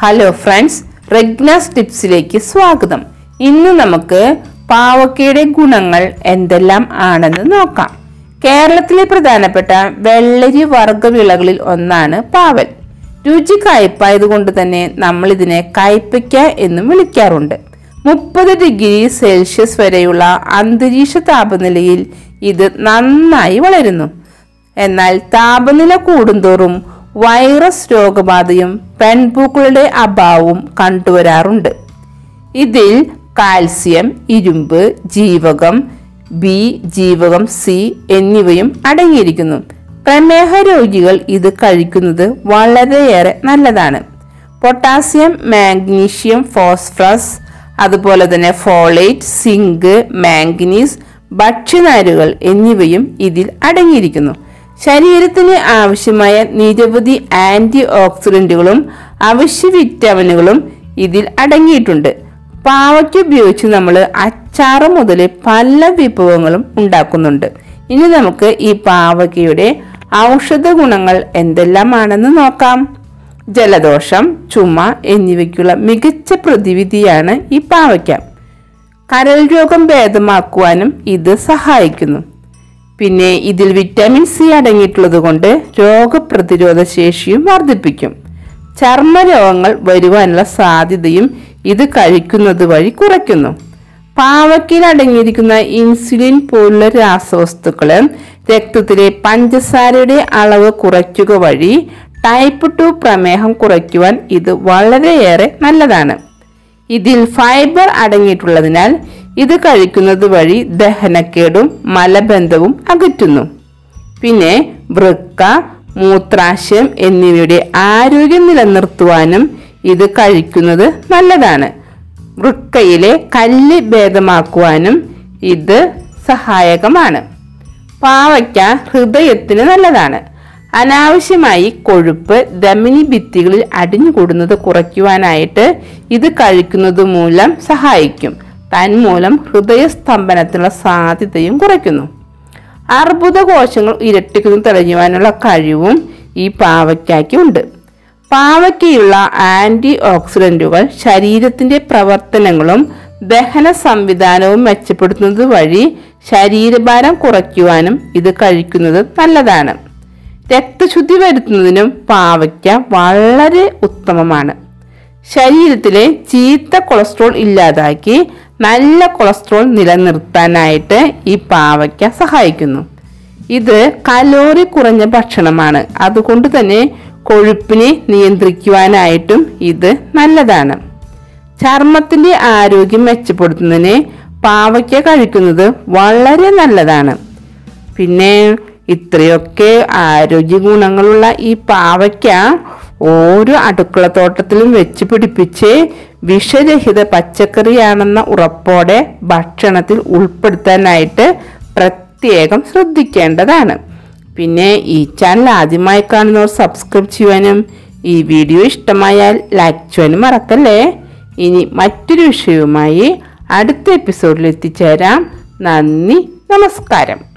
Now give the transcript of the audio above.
hello friends റെഗ്നാസ് ടിപ്സിലേക്ക് സ്വാഗതം ഇന്ന് നമുക്ക് പാവക്കയുടെ ഗുണങ്ങൾ എന്തെല്ലാം ആണെന്ന് നോക്കാം കേരളത്തിലെ പ്രധാനപ്പെട്ട വെള്ളരി വർഗ്ഗവിളകളിൽ ഒന്നാണ് പാവൽ രുചി കയ്പായതുകൊണ്ട് തന്നെ നമ്മൾ ഇതിനെ കയ്പയ്ക്ക എന്നും വിളിക്കാറുണ്ട് മുപ്പത് ഡിഗ്രി സെൽഷ്യസ് വരെയുള്ള അന്തരീക്ഷ താപനിലയിൽ ഇത് നന്നായി വളരുന്നു എന്നാൽ താപനില കൂടുന്തോറും വൈറസ് രോഗബാധയും പെൺപൂക്കളുടെ അഭാവവും കണ്ടുവരാറുണ്ട് ഇതിൽ കാൽസ്യം ഇരുമ്പ് ജീവകം ബി ജീവകം സി എന്നിവയും അടങ്ങിയിരിക്കുന്നു പ്രമേഹ രോഗികൾ ഇത് കഴിക്കുന്നത് വളരെയേറെ നല്ലതാണ് പൊട്ടാസ്യം മാഗ്നീഷ്യം ഫോസ്ഫറസ് അതുപോലെ തന്നെ ഫോളേറ്റ് സിങ്ക് മാംഗനീസ് ഭക്ഷ്യനാരുകൾ എന്നിവയും ഇതിൽ അടങ്ങിയിരിക്കുന്നു ശരീരത്തിന് ആവശ്യമായ നിരവധി ആന്റി ഓക്സിഡന്റുകളും അവശ്യ വിറ്റാമിനുകളും ഇതിൽ അടങ്ങിയിട്ടുണ്ട് പാവയ്ക്ക് ഉപയോഗിച്ച് നമ്മൾ അച്ചാറ് മുതൽ പല വിഭവങ്ങളും ഉണ്ടാക്കുന്നുണ്ട് ഇനി നമുക്ക് ഈ പാവയ്ക്കയുടെ ഔഷധ ഗുണങ്ങൾ എന്തെല്ലാമാണെന്ന് നോക്കാം ജലദോഷം ചുമ എന്നിവയ്ക്കുള്ള മികച്ച പ്രതിവിധിയാണ് ഈ പാവയ്ക്ക കരൾ രോഗം ഭേദമാക്കുവാനും ഇത് സഹായിക്കുന്നു പിന്നെ ഇതിൽ വിറ്റാമിൻ സി അടങ്ങിയിട്ടുള്ളത് കൊണ്ട് രോഗപ്രതിരോധ ശേഷിയും വർദ്ധിപ്പിക്കും ചർമ്മരോഗങ്ങൾ വരുവാനുള്ള സാധ്യതയും ഇത് കഴിക്കുന്നത് വഴി കുറയ്ക്കുന്നു പാവയ്ക്കയിൽ അടങ്ങിയിരിക്കുന്ന ഇൻസുലിൻ പോലുള്ള രാസവസ്തുക്കള് രക്തത്തിലെ പഞ്ചസാരയുടെ അളവ് കുറയ്ക്കുക വഴി ടൈപ്പ് ടു പ്രമേഹം കുറയ്ക്കുവാൻ ഇത് വളരെയേറെ നല്ലതാണ് ഇതിൽ ഫൈബർ അടങ്ങിയിട്ടുള്ളതിനാൽ ഇത് കഴിക്കുന്നത് വഴി ദഹനക്കേടും മലബന്ധവും അകറ്റുന്നു പിന്നെ വൃക്ക മൂത്രാശയം എന്നിവയുടെ ആരോഗ്യം നിലനിർത്തുവാനും ഇത് കഴിക്കുന്നത് നല്ലതാണ് വൃക്കയിലെ കല്ല് ഭേദമാക്കുവാനും ഇത് സഹായകമാണ് പാവയ്ക്ക ഹൃദയത്തിന് നല്ലതാണ് അനാവശ്യമായി കൊഴുപ്പ് ധമനി ഭിത്തികളിൽ അടിഞ്ഞുകൂടുന്നത് കുറയ്ക്കുവാനായിട്ട് ഇത് കഴിക്കുന്നത് മൂലം സഹായിക്കും തന്മൂലം ഹൃദയസ്തംഭനത്തിനുള്ള സാധ്യതയും കുറയ്ക്കുന്നു അർബുദ കോശങ്ങൾ ഇരട്ടിക്കുന്നു തടയുവാനുള്ള കഴിവും ഈ പാവയ്ക്കായ്ക്ക് ഉണ്ട് പാവയ്ക്കയുള്ള ആന്റി ഓക്സിഡന്റുകൾ ശരീരത്തിന്റെ പ്രവർത്തനങ്ങളും ദഹന സംവിധാനവും മെച്ചപ്പെടുത്തുന്നത് വഴി ശരീരഭാരം കുറയ്ക്കുവാനും ഇത് കഴിക്കുന്നത് നല്ലതാണ് രക്തശുദ്ധി വരുത്തുന്നതിനും പാവയ്ക്ക വളരെ ഉത്തമമാണ് ശരീരത്തിലെ ചീത്ത കൊളസ്ട്രോൾ ഇല്ലാതാക്കി നല്ല കൊളസ്ട്രോൾ നിലനിർത്താനായിട്ട് ഈ പാവയ്ക്ക സഹായിക്കുന്നു ഇത് കലോറി കുറഞ്ഞ ഭക്ഷണമാണ് അതുകൊണ്ട് തന്നെ കൊഴുപ്പിനെ നിയന്ത്രിക്കുവാനായിട്ടും ഇത് നല്ലതാണ് ചർമ്മത്തിന്റെ ആരോഗ്യം മെച്ചപ്പെടുത്തുന്നതിന് പാവയ്ക്ക കഴിക്കുന്നത് വളരെ നല്ലതാണ് പിന്നെ ഇത്രയൊക്കെ ആരോഗ്യ ഗുണങ്ങളുള്ള ഈ പാവയ്ക്ക ഓരോ അടുക്കളത്തോട്ടത്തിലും വെച്ച് പിടിപ്പിച്ച് വിഷരഹിത പച്ചക്കറിയാണെന്ന ഉറപ്പോടെ ഭക്ഷണത്തിൽ ഉൾപ്പെടുത്താനായിട്ട് പ്രത്യേകം ശ്രദ്ധിക്കേണ്ടതാണ് പിന്നെ ഈ ചാനൽ ആദ്യമായി കാണുന്നവർ സബ്സ്ക്രൈബ് ചെയ്യുവാനും ഈ വീഡിയോ ഇഷ്ടമായാൽ ലൈക്ക് ചെയ്യാനും മറക്കല്ലേ ഇനി മറ്റൊരു വിഷയവുമായി അടുത്ത എപ്പിസോഡിൽ എത്തിച്ചേരാം നന്ദി നമസ്കാരം